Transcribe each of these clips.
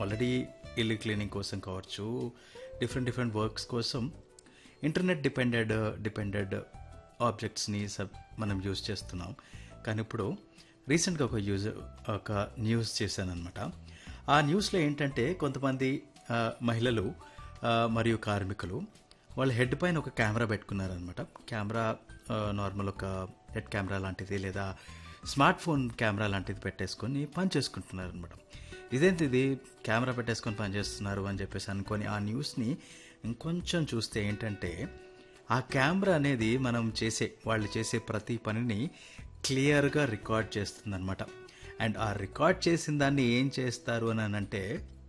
Already ఇల్లు cleaning కోసం కావచ్చు డిఫరెంట్ డిఫరెంట్ వర్క్స్ కోసం ఇంటర్నెట్ డిపెండెడ్ డిపెండెడ్ ఆబ్జెక్ట్స్ని సబ్ మనం యూజ్ చేస్తున్నాం కానీ ఇప్పుడు రీసెంట్గా ఒక యూజ్ ఒక న్యూస్ చేశానమాట ఆ న్యూస్లో ఏంటంటే కొంతమంది ఆ, మహిళలు ఆ, మరియు కార్మికులు వాళ్ళ హెడ్ పైన ఒక కెమెరా పెట్టుకున్నారనమాట కెమెరా ఆ, నార్మల్ ఒక హెడ్ కెమెరా లాంటిది లేదా స్మార్ట్ ఫోన్ కెమెరా లాంటిది పెట్టేసుకొని పని చేసుకుంటున్నారు అనమాట ఇదేంటి ఇది కెమెరా పెట్టేసుకొని పని చేస్తున్నారు అని చెప్పేసి అనుకొని ఆ న్యూస్ని ఇంకొంచెం చూస్తే ఏంటంటే ఆ కెమెరా అనేది మనం చేసే వాళ్ళు చేసే ప్రతి పనిని క్లియర్గా రికార్డ్ చేస్తుందన్నమాట అండ్ ఆ రికార్డ్ చేసిన దాన్ని ఏం చేస్తారు అని అంటే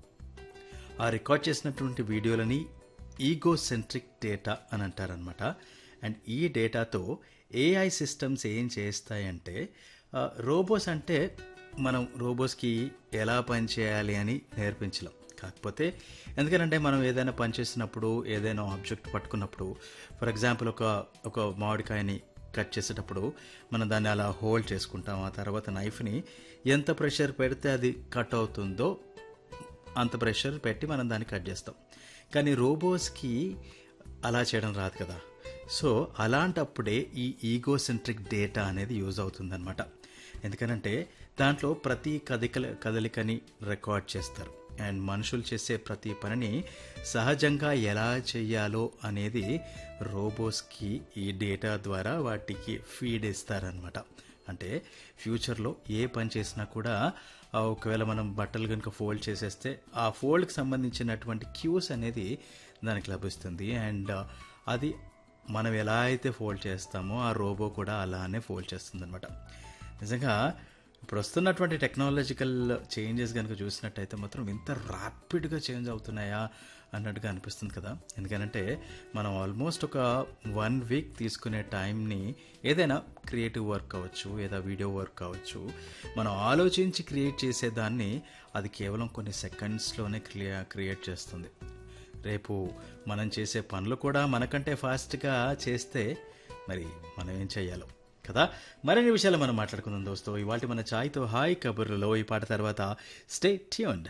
ఆ రికార్డ్ చేసినటువంటి వీడియోలని ఈగో సెంట్రిక్ డేటా అని అంటారనమాట అండ్ ఈ డేటాతో ఏఐ సిస్టమ్స్ ఏం చేస్తాయంటే రోబోస్ అంటే మనం రోబోస్కి ఎలా పని చేయాలి అని నేర్పించలేం కాకపోతే ఎందుకంటే మనం ఏదైనా పని చేసినప్పుడు ఏదైనా ఆబ్జెక్ట్ పట్టుకున్నప్పుడు ఫర్ ఎగ్జాంపుల్ ఒక ఒక మామిడికాయని కట్ చేసేటప్పుడు మనం దాన్ని అలా హోల్డ్ చేసుకుంటాం ఆ తర్వాత నైఫ్ని ఎంత ప్రెషర్ పెడితే అది కట్ అవుతుందో అంత ప్రెషర్ పెట్టి మనం దాన్ని కట్ చేస్తాం కానీ రోబోస్కి అలా చేయడం రాదు కదా సో అలాంటప్పుడే ఈ ఈగోసెంట్రిక్ డేటా అనేది యూజ్ అవుతుందన్నమాట ఎందుకనంటే దాంట్లో ప్రతి కదికల కదలికని రికార్డ్ చేస్తారు అండ్ మనుషులు చేసే ప్రతి పనిని సహజంగా ఎలా చేయాలో అనేది రోబోస్కి ఈ డేటా ద్వారా వాటికి ఫీడ్ ఇస్తారనమాట అంటే ఫ్యూచర్లో ఏ పని చేసినా కూడా ఆ, ఒకవేళ మనం బట్టలు కనుక ఫోల్డ్ చేసేస్తే ఆ ఫోల్డ్కి సంబంధించినటువంటి క్యూస్ అనేది దానికి లభిస్తుంది అండ్ అది మనం ఎలా అయితే ఫోల్డ్ చేస్తామో ఆ రోబో కూడా అలానే ఫోల్డ్ చేస్తుంది అనమాట నిజంగా ఇప్పుడు వస్తున్నటువంటి టెక్నాలజికల్ చేంజెస్ కనుక చూసినట్టయితే మాత్రం ఇంత ర్యాపిడ్గా చేంజ్ అవుతున్నాయా అన్నట్టుగా అనిపిస్తుంది కదా ఎందుకనంటే మనం ఆల్మోస్ట్ ఒక వన్ వీక్ తీసుకునే టైంని ఏదైనా క్రియేటివ్ వర్క్ కావచ్చు ఏదో వీడియో వర్క్ కావచ్చు మనం ఆలోచించి క్రియేట్ చేసేదాన్ని అది కేవలం కొన్ని సెకండ్స్లోనే క్లియర్ క్రియేట్ చేస్తుంది రేపు మనం చేసే పనులు కూడా మనకంటే ఫాస్ట్గా చేస్తే మరి మనం ఏం చెయ్యాలో కదా మరిన్ని విషయాలు మనం మాట్లాడుకుందాం దోస్తో ఇవాళ మన ఛాయ్తో హాయ్ కబుర్లలో ఈ పాట తర్వాత stay tuned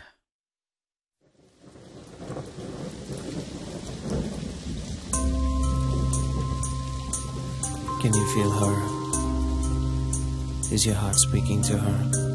Can you feel her? Is your heart speaking to her?